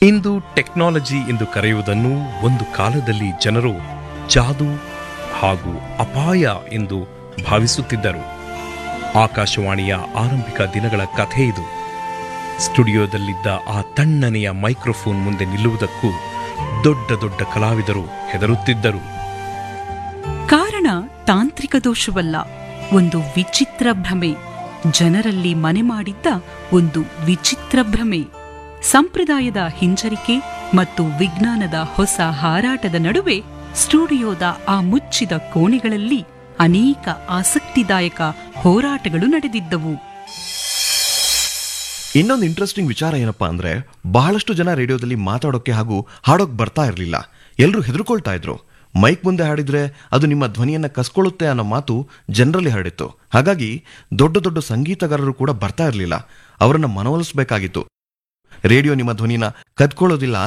ಇಂದು technology ಎಂದು ಕರೆಯುವುದನ್ನು ಒಂದು ಕಾಲದಲ್ಲಿ ಜನರು ಜಾದು ಹಾಗೂ ಅಪಾಯ ಎಂದು ಭಾವಿಸುತ್ತಿದ್ದರು ಆಕಾಶವಾಣಿಯ ಆರಂಭಿಕ ದಿನಗಳ ಕಥೆ ಇದು ಸ್ಟುಡಿಯೋದಲ್ಲಿದ್ದ ಆ ತಣ್ಣನೆಯ ಮೈಕ್ರೋಫೋನ್ ಮುಂದೆ ನಿಲ್ಲುವುದಕ್ಕೂ ದೊಡ್ಡ ದೊಡ್ಡ ಕಲಾವಿದರು ಹೆದರುತ್ತಿದ್ದರು ಕಾರಣ ತಾಂತ್ರಿಕ ದೋಷವಲ್ಲ ಒಂದು ವಿಚಿತ್ರ ಭ್ರಮೆ ಜನರಲ್ಲಿ ಮನೆ ಮಾಡಿದ್ದ ಒಂದು ವಿಚಿತ್ರ ಭ್ರಮೆ ಸಂಪ್ರದಾಯದ ಹಿಂಜರಿಕೆ ಮತ್ತು ವಿಜ್ಞಾನದ ಹೊಸ ಹಾರಾಟದ ನಡುವೆ ಸ್ಟುಡಿಯೋದ ಆ ಮುಚ್ಚಿದ ಕೋಣೆಗಳಲ್ಲಿ ಅನೇಕ ಆಸಕ್ತಿದಾಯಕ ಹೋರಾಟಗಳು ನಡೆದಿದ್ದವು ಇನ್ನೊಂದು ಇಂಟ್ರೆಸ್ಟಿಂಗ್ ವಿಚಾರ ಏನಪ್ಪಾ ಅಂದ್ರೆ ಬಹಳಷ್ಟು ಜನ ರೇಡಿಯೋದಲ್ಲಿ ಮಾತಾಡೋಕೆ ಹಾಗೂ ಹಾಡೋಕ್ ಬರ್ತಾ ಇರಲಿಲ್ಲ ಎಲ್ಲರೂ ಹೆದರ್ಕೊಳ್ತಾ ಇದ್ರು ಮೈಕ್ ಮುಂದೆ ಹಾಡಿದ್ರೆ ಅದು ನಿಮ್ಮ ಧ್ವನಿಯನ್ನ ಕಸ್ಕೊಳ್ಳುತ್ತೆ ಅನ್ನೋ ಮಾತು ಜನರಲ್ಲಿ ಹರಡಿತ್ತು ಹಾಗಾಗಿ ದೊಡ್ಡ ದೊಡ್ಡ ಸಂಗೀತಗಾರರು ಕೂಡ ಬರ್ತಾ ಇರಲಿಲ್ಲ ಅವರನ್ನ ಮನವೊಲಿಸಬೇಕಾಗಿತ್ತು ರೇಡಿಯೋ ನಿಮ್ಮ ಧ್ವನಿನ ಕದ್ಕೊಳ್ಳೋದಿಲ್ಲ